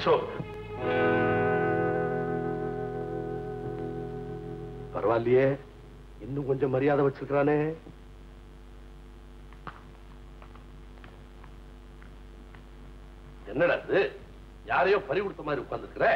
அசோக் பரவாயில்லையே இன்னும் கொஞ்சம் மரியாதை வச்சிருக்கானே என்னடா இது யாரையோ பறி கொடுத்த மாதிரி உட்கார்ந்துருக்கிற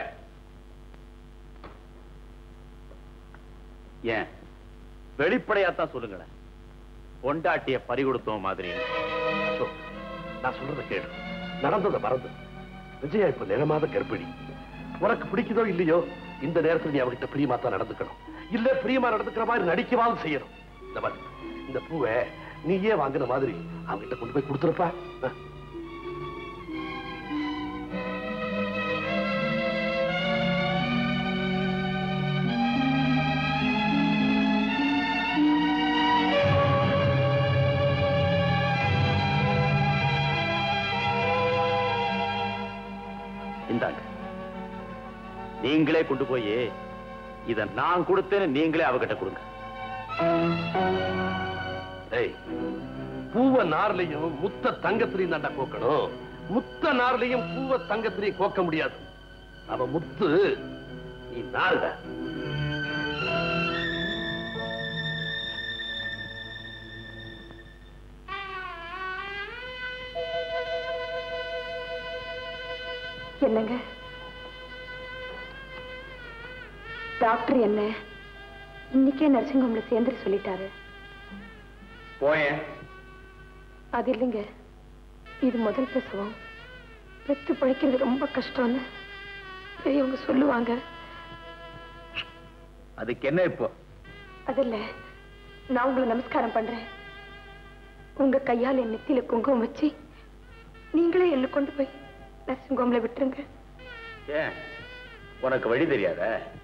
ஏன் வெளிப்படையாத்தான் சொல்லுங்களேன் பொண்டாட்டிய பறி கொடுத்தோம் மாதிரி அசோக் நான் சொல்றத கேளு நடந்ததை மறந்து விஜயா இப்ப நிறமாத கர்ப்பிணி உனக்கு பிடிக்குதோ இல்லையோ இந்த நேரத்துல நீ அவகிட்ட பிரியமா தான் நடந்துக்கணும் இல்ல பிரியமா நடந்துக்கிற மாதிரி நடிக்கவாவது செய்யணும் இந்த மாதிரி இந்த பூவை நீயே வாங்கின மாதிரி அவகிட்ட கொண்டு போய் கொடுத்துருப்பா அஹ். இந்தாங்க நீங்களே கொண்டு போய் இத நான் கொடுத்தேன்னு நீங்களே அவகிட்ட கொடுங்க ஏய் பூவ நார்லையும் முத்த தங்கத்திலையும் தாண்டா கோக்கணும் முத்த நார்லையும் பூவ தங்கத்திலையும் கோக்க முடியாது அவ முத்து நீ நார்ட என்னங்க டாக்டர் என்ன இன்னைக்கே நர்சிங் ஹோம்ல சேர்ந்துட சொல்லிட்டாரு போயேன் அது இல்லைங்க இது முதல் பிரசவம் பெத்து பழைக்கிறது ரொம்ப கஷ்டம்னு பெரியவங்க சொல்லுவாங்க அதுக்கு என்ன இப்போ அது இல்ல நான் உங்களை நமஸ்காரம் பண்றேன் உங்க கையால் என் நெத்தியில குங்குமம் வச்சு நீங்களே என்ன கொண்டு போய் நர்சிங் ஹோம்ல விட்டுருங்க ஏன் உனக்கு வழி தெரியாத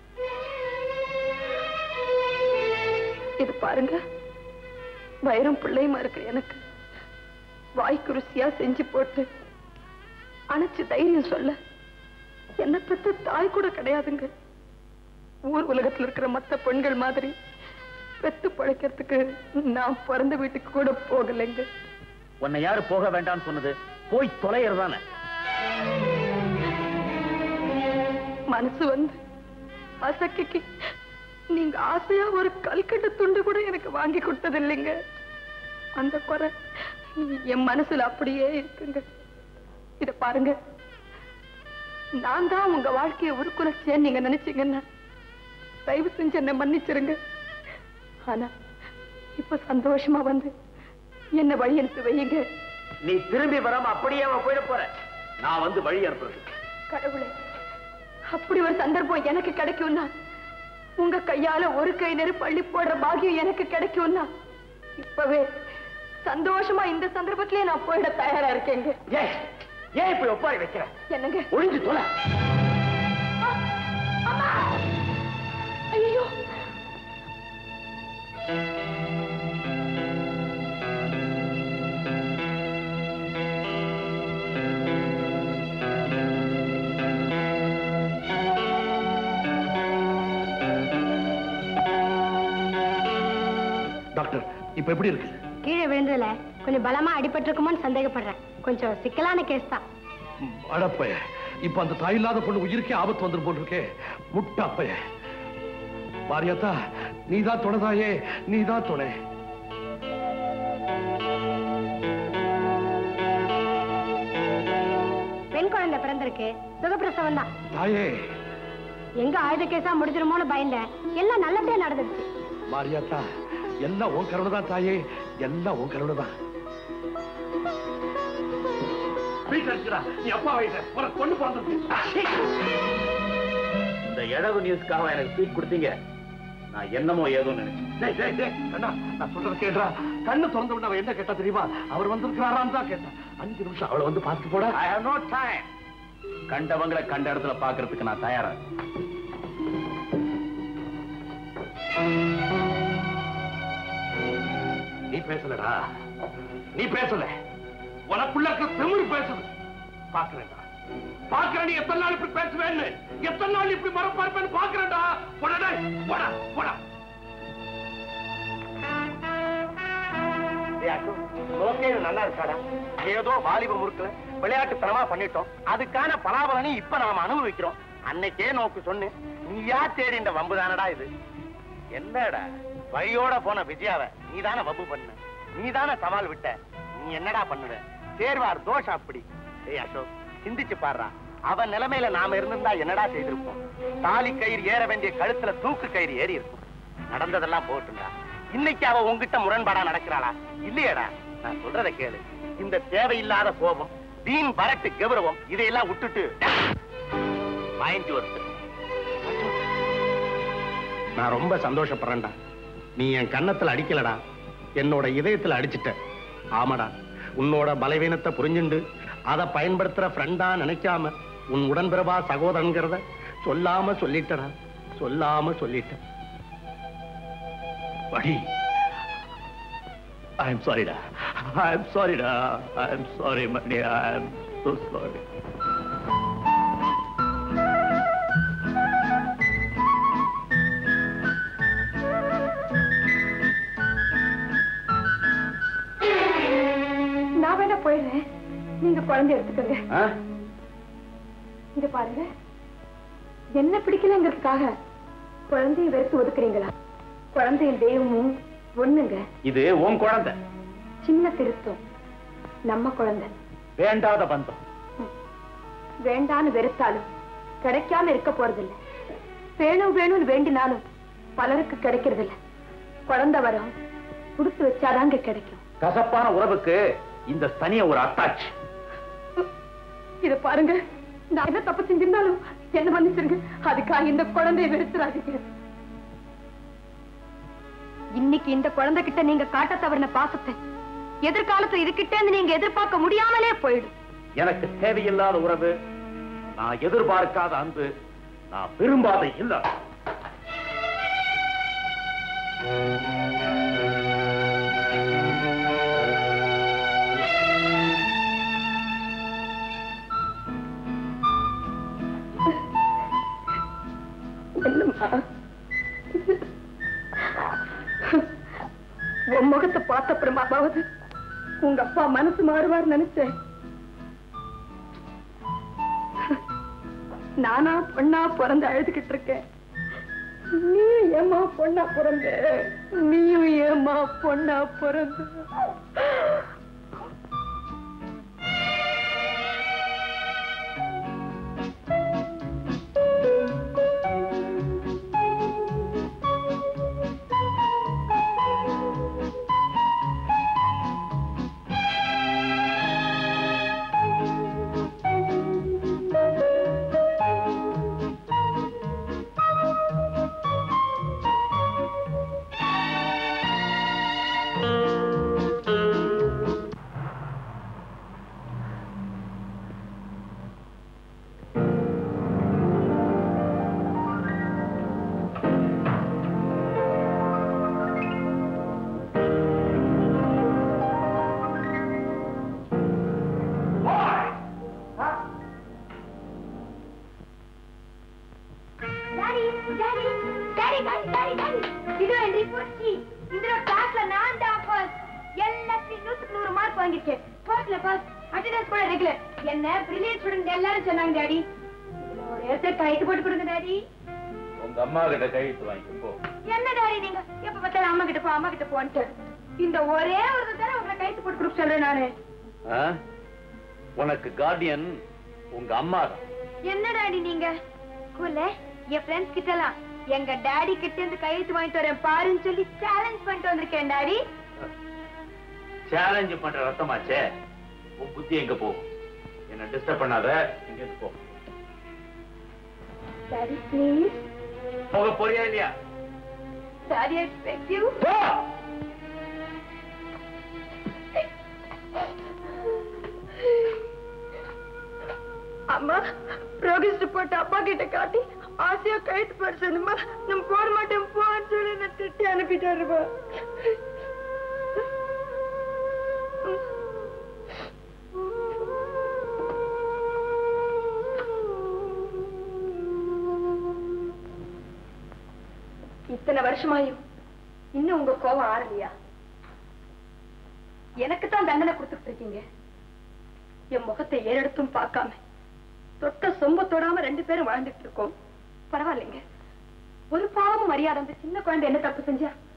இது பாருங்க வைரம் பிள்ளையுமா இருக்கிற எனக்கு வாய்க்கு ருசியா செஞ்சு போட்டு அணைச்சு தைரியம் சொல்ல என்ன பெத்த தாய் கூட கிடையாதுங்க ஊர் உலகத்துல இருக்கிற மத்த பெண்கள் மாதிரி பெத்து பழைக்கிறதுக்கு நான் பிறந்த வீட்டுக்கு கூட போகலைங்க உன்னை யாரு போக வேண்டாம்னு சொன்னது போய் தொலைகிறதானே மனசு வந்து அசக்கிக்கு நீங்க ஆசையா ஒரு கல்கட்டு துண்டு கூட எனக்கு வாங்கி கொடுத்தது இல்லைங்க அந்த குறை என் மனசுல அப்படியே இருக்குங்க இத பாருங்க நான் தான் உங்க வாழ்க்கையை உருக்குலைச்சேன்னு நீங்க நினைச்சீங்கன்னா தயவு செஞ்சு என்ன மன்னிச்சிருங்க ஆனா இப்ப சந்தோஷமா வந்து என்ன வழி அனுப்பி வையுங்க நீ திரும்பி வராம அப்படியே அவன் போயிட போற நான் வந்து வழி அனுப்புறது கடவுளே அப்படி ஒரு சந்தர்ப்பம் எனக்கு கிடைக்கும்னா உங்க கையால ஒரு கை நெருப்பு அள்ளி போடுற பாக்கியம் எனக்கு கிடைக்கும்னா இப்பவே சந்தோஷமா இந்த சந்தர்ப்பத்திலே நான் போயிட தயாரா இருக்கேங்க ஏன் ஏன் இப்ப ஒப்பாரி வைக்கிற என்னங்க ஒளிஞ்சு தொலை ஐயோ டாக்டர் இப்ப எப்படி இருக்கு கீழே விழுந்ததுல கொஞ்சம் பலமா அடிபட்டிருக்குமோன்னு சந்தேகப்படுறேன் கொஞ்சம் சிக்கலான கேஸ் தான் அடப்பைய இப்ப அந்த தாயில்லாத பொண்ணு உயிருக்கே ஆபத்து வந்துரும் போல் இருக்கே முட்டாப்பைய மாரியாத்தா நீதான் துணைதாயே நீதான் துணை பெண் குழந்தை பிறந்திருக்கு சுகப்பிரசவம் தான் தாயே எங்க ஆயுத கேஸா முடிஞ்சிருமோன்னு பயந்தேன் எல்லாம் நல்லபடியா நடந்துருச்சு மாரியாத்தா எல்லாம் உன் கருணை தான் தாயே எல்லாம் உன் கருணை தான் வீட்டுல இருக்கிறா நீ அப்பா வயசு உனக்கு பொண்ணு பிறந்திருக்கு இந்த இழவு நியூஸ்க்காக எனக்கு ஸ்வீட் கொடுத்தீங்க நான் என்னமோ ஏதோ நினைச்சேன் டேய், டேய், டேய், கண்ணா, நான் சொல்றத கேளுடா. கண்ணு திறந்த உடனே அவன் என்ன கேட்டா தெரியுமா அவர் வந்திருக்கிறாரான்னு தான் கேட்டான் அஞ்சு நிமிஷம் அவளை வந்து பார்த்து போட ஐ ஹவ் நோ டைம் கண்டவங்களை கண்ட இடத்துல பாக்குறதுக்கு நான் தயாரா இருக்கேன். நீ பேசலடா நீ பேசல உனக்குள்ள இருக்க திமிரு பேசுது பாக்குறேன்டா பாக்குறேன் நீ எத்தனை நாள் இப்படி பேசுவேன்னு எத்தனை நாள் இப்படி மரப்பார்ப்பேன்னு பாக்குறேன்டா போடா போடா போடா நோக்கே நல்லா இருக்காடா ஏதோ வாலிப முறுக்குல விளையாட்டுத்தனமா பண்ணிட்டோம் அதுக்கான பலாபலனை இப்ப நாம அனுபவிக்கிறோம் அன்னைக்கே நோக்கு சொன்னு நீயா தேடி இந்த வம்பு தானடா இது என்னடா வழியோட போன விஜயாவ நீ தானே வம்பு பண்ண நீ தானே சவால் விட்ட நீ என்னடா பண்ணுவ தேர்வார் தோஷம் அப்படி ஏய் அசோக் சிந்திச்சு பாடுறா அவன் நிலைமையில நாம இருந்திருந்தா என்னடா செய்திருப்போம் தாலி கயிறு ஏற வேண்டிய கழுத்துல தூக்கு கயிறு ஏறி இருக்கும் நடந்ததெல்லாம் போட்டுண்டா இன்னைக்கு அவ உன்கிட்ட முரண்பாடா நடக்கிறாளா இல்லையேடா நான் சொல்றத கேளு இந்த தேவையில்லாத கோபம் வீண் வரட்டு கௌரவம் இதையெல்லாம் விட்டுட்டு மைண்ட் யுவர் நான் ரொம்ப சந்தோஷப்படுறேன்டா நீ என் கன்னத்துல அடிக்கலடா என்னோட இதயத்துல அடிச்சிட்ட ஆமாடா உன்னோட பலவீனத்தை புரிஞ்சுண்டு அதை பயன்படுத்துற ஃப்ரெண்டா நினைக்காம உன் உடன்பிறவா சகோதரங்கிறத சொல்லாம சொல்லிட்டடா சொல்லாம சொல்லிட்ட வடி ஐ எம் சாரிடா ஐ எம் சாரிடா I am sorry Mani I am so sorry நான் வேணா போயிடுறேன் நீங்க குழந்தை எடுத்துக்கங்க இங்க பாருங்க என்ன பிடிக்கலங்கிறதுக்காக குழந்தைய வெறுத்து ஒதுக்குறீங்களா குழந்தையின் தெய்வமும் ஒண்ணுங்க இது உன் குழந்தை சின்ன திருத்தம் நம்ம குழந்தை வேண்டாத பந்தம் வேண்டான்னு வெறுத்தாலும் கிடைக்காம இருக்க போறதில்ல வேணும் வேணும்னு வேண்டினாலும் பலருக்கு கிடைக்கிறதில்ல குழந்தை வரும் கொடுத்து வச்சாதாங்க கிடைக்கும் கசப்பான உறவுக்கு இந்த தனிய ஒரு அத்தாட்சி இத பாருங்க நான் என்ன தப்பு செஞ்சிருந்தாலும் என்ன மன்னிச்சிருங்க அதுக்காக இந்த குழந்தையை வெறுத்துறாதீங்க இன்னைக்கு இந்த குழந்தை கிட்ட நீங்க காட்ட தவறின பாசத்தை எதிர்காலத்துல இதுகிட்ட இருந்து நீங்க எதிர்பார்க்க முடியாமலே போயிடும் எனக்கு தேவையில்லாத உறவு நான் எதிர்பார்க்காத அன்பு நான் விரும்பாத இல்ல என்னம்மா உன் முகத்தை பார்த்த அப்புறமாவது உங்க அப்பா மனசு மாறுவார் நினைச்சேன் நானா பொண்ணா பிறந்து அழுதுகிட்டு இருக்கேன் நீயும் ஏமா பொண்ணா பிறந்த நீயும் ஏமா பொண்ணா பிறந்த daddy daddy daddy daddy daddy daddy இது என் ரிப்போர்ட் ஷீட் இதுல கிளாஸ்ல நான் தான் ஃபர்ஸ்ட் எல்லாத்தையும் நூத்துக்கு நூறு மார்க் வாங்கிருக்கேன் ஃபர்ஸ்ட்ல ஃபர்ஸ்ட் அட்டெண்டன்ஸ் கூட ரெகுலர் என்ன பிரில்லியன்ட் ஸ்டூடெண்ட் எல்லாரும் சொன்னாங்க டாடி இதுல ஒரு இடத்துல கைத்து போட்டு கொடுங்க டாடி உங்க அம்மா கிட்ட கையெழுத்து வாங்கி போ என்ன டாடி நீங்க எப்ப பார்த்தாலும் அம்மா கிட்ட போ அம்மா கிட்ட போன்ட்டு இந்த ஒரே ஒரு தடவை உங்களை கைத்து போட்டு கொடுக்க சொல்றேன் நானு ஆ? உனக்கு கார்டியன் உங்க அம்மா தான் என்ன டாடி நீங்க ஸ்கூல்ல என் ஃப்ரெண்ட்ஸ் கிட்ட எல்லாம் எங்க டாடி கிட்ட இருந்து கையெழுத்து வாங்கிட்டு வரேன் பாருன்னு சொல்லி சேலஞ்ச் பண்ணிட்டு வந்திருக்கேன் டாடி சேலஞ்ச் பண்ற ரத்தமாச்சே உன் புத்தி எங்க போகும் என்ன டிஸ்டர்ப் பண்ணாத இங்க இருந்து போ டாடி ப்ளீஸ் போக போறியா இல்லையா டாடி எக்ஸ்பெக்ட் யூ போ அம்மா ப்ரோகிரஸ் ரிப்போர்ட் அப்பா கிட்ட காட்டி ஆசையா கழுத்து போட சொன்னமா நம்ம போட மாட்டோம் போன்னு சொல்லி நான் திட்டி அனுப்பிட்டாருமா இத்தனை வருஷமாயும் இன்னும் உங்க கோபம் ஆறலையா எனக்கு தான் தண்டனை கொடுத்துட்டு இருக்கீங்க என் முகத்தை ஏறெடுத்தும் பார்க்காம தொட்ட சொம்ப தொடாம ரெண்டு பேரும் வாழ்ந்துட்டு இருக்கோம் பரவாயில்லைங்க ஒரு பாவமும் மரியாதை அந்த சின்ன குழந்தை என்ன தப்பு செஞ்சா